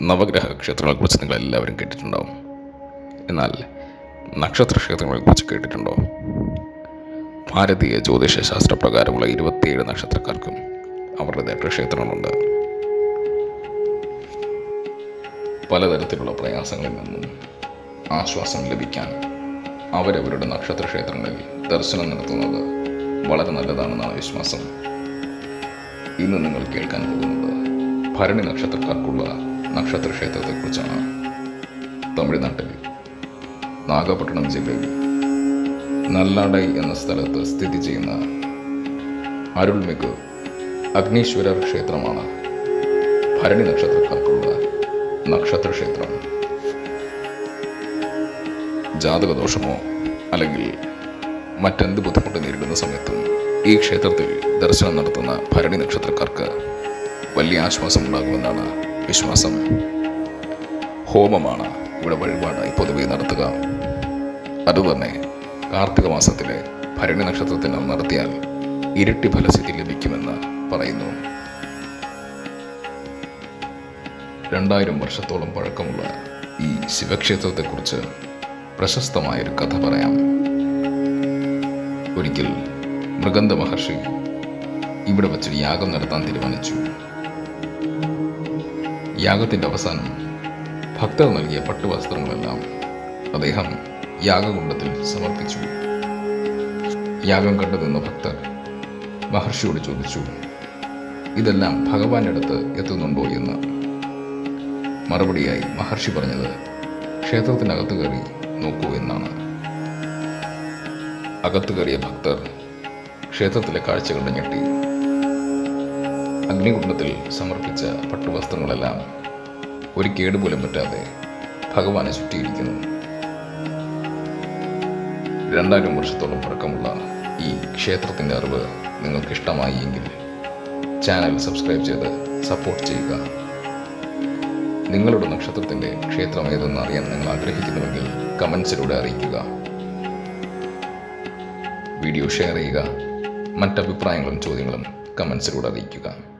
നവഗ്രഹ ക്ഷേത്രങ്ങളെക്കുറിച്ച് നിങ്ങൾ എല്ലാവരും കേട്ടിട്ടുണ്ടാവും എന്നാൽ നക്ഷത്ര ക്ഷേത്രങ്ങളെക്കുറിച്ച് കേട്ടിട്ടുണ്ടോ ഭാരതീയ ജ്യോതിഷ ശാസ്ത്രപ്രകാരമുള്ള ഇരുപത്തിയേഴ് നക്ഷത്രക്കാർക്കും അവരുടേതായിട്ടുള്ള ക്ഷേത്രങ്ങളുണ്ട് പലതരത്തിലുള്ള പ്രയാസങ്ങളിൽ നിന്നും ആശ്വാസം ലഭിക്കാൻ അവരവരുടെ നക്ഷത്ര ക്ഷേത്രങ്ങളിൽ ദർശനം നടത്തുന്നത് വളരെ നല്ലതാണെന്നാണ് വിശ്വാസം ഇന്ന് നിങ്ങൾ കേൾക്കാൻ പോകുന്നത് ഭരണി നക്ഷത്രക്കാർക്കുള്ള നക്ഷത്ര ക്ഷേത്രത്തെക്കുറിച്ചാണ് തമിഴ്നാട്ടിൽ നാഗപട്ടണം ജില്ലയിൽ നല്ലാടൈ എന്ന സ്ഥലത്ത് സ്ഥിതി ചെയ്യുന്ന അരുൾമിகு അഗ്നീശ്വരർ ക്ഷേത്രമാണ് ഭരണി നക്ഷത്രക്കാർക്കുള്ള നക്ഷത്ര ക്ഷേത്രം ജാതകദോഷമോ അല്ലെങ്കിൽ മറ്റെന്ത് ബുദ്ധിമുട്ട് നേരിടുന്ന സമയത്തും ഈ ക്ഷേത്രത്തിൽ ദർശനം നടത്തുന്ന ഭരണി നക്ഷത്രക്കാർക്ക് വലിയ ആശ്വാസം ഉണ്ടാകുമെന്നാണ് വിശ്വാസം ഹോമമാണ് ഇവിടെ വഴിപാടായി പൊതുവെ നടത്തുക അതുതന്നെ കാർത്തിക മാസത്തിലെ ഭരണി നക്ഷത്രത്തിന് നടത്തിയാൽ ഇരട്ടി ഫലസിദ്ധി ലഭിക്കുമെന്ന് പറയുന്നു രണ്ടായിരം വർഷത്തോളം പഴക്കമുള്ള ഈ ശിവക്ഷേത്രത്തെക്കുറിച്ച് പ്രശസ്തമായൊരു കഥ പറയാം ഒരിക്കൽ മൃഗന്ധ മഹർഷി ഇവിടെ വച്ചൊരു യാഗം നടത്താൻ തീരുമാനിച്ചു യാഗത്തിൻ്റെ അവസാനം ഭക്തർ നൽകിയ പട്ടുവസ്ത്രങ്ങളെല്ലാം അദ്ദേഹം യാഗകുണ്ടത്തിൽ സമർപ്പിച്ചു യാഗം കണ്ടു നിന്ന ഭക്തർ മഹർഷിയോട് ചോദിച്ചു ഇതെല്ലാം ഭഗവാന്റെ അടുത്ത് എത്തുന്നുണ്ടോ എന്ന് മറുപടിയായി മഹർഷി പറഞ്ഞത് ക്ഷേത്രത്തിനകത്ത് കയറി നോക്കൂ എന്നാണ് അകത്ത് കയറിയ ഭക്തർ ക്ഷേത്രത്തിലെ കാഴ്ച കണ്ട് ഞെട്ടി അഗ്നികുണ്ഡത്തിൽ സമർപ്പിച്ച പട്ടുവസ്ത്രങ്ങളെല്ലാം ഒരു കേടുപോലും പറ്റാതെ ഭഗവാനെ ചുറ്റിയിരിക്കുന്നു രണ്ടായിരം വർഷത്തോളം പഴക്കമുള്ള ഈ ക്ഷേത്രത്തിൻ്റെ അറിവ് നിങ്ങൾക്ക് ഇഷ്ടമായി എങ്കിൽ ചാനൽ സബ്സ്ക്രൈബ് ചെയ്ത് സപ്പോർട്ട് ചെയ്യുക നിങ്ങളുടെ നക്ഷത്രത്തിൻ്റെ ക്ഷേത്രം ഏതെന്ന് അറിയാൻ നിങ്ങൾ ആഗ്രഹിക്കുന്നുവെങ്കിൽ കമൻസിലൂടെ അറിയിക്കുക വീഡിയോ ഷെയർ ചെയ്യുക മറ്റഭിപ്രായങ്ങളും ചോദ്യങ്ങളും കമൻസിലൂടെ അറിയിക്കുക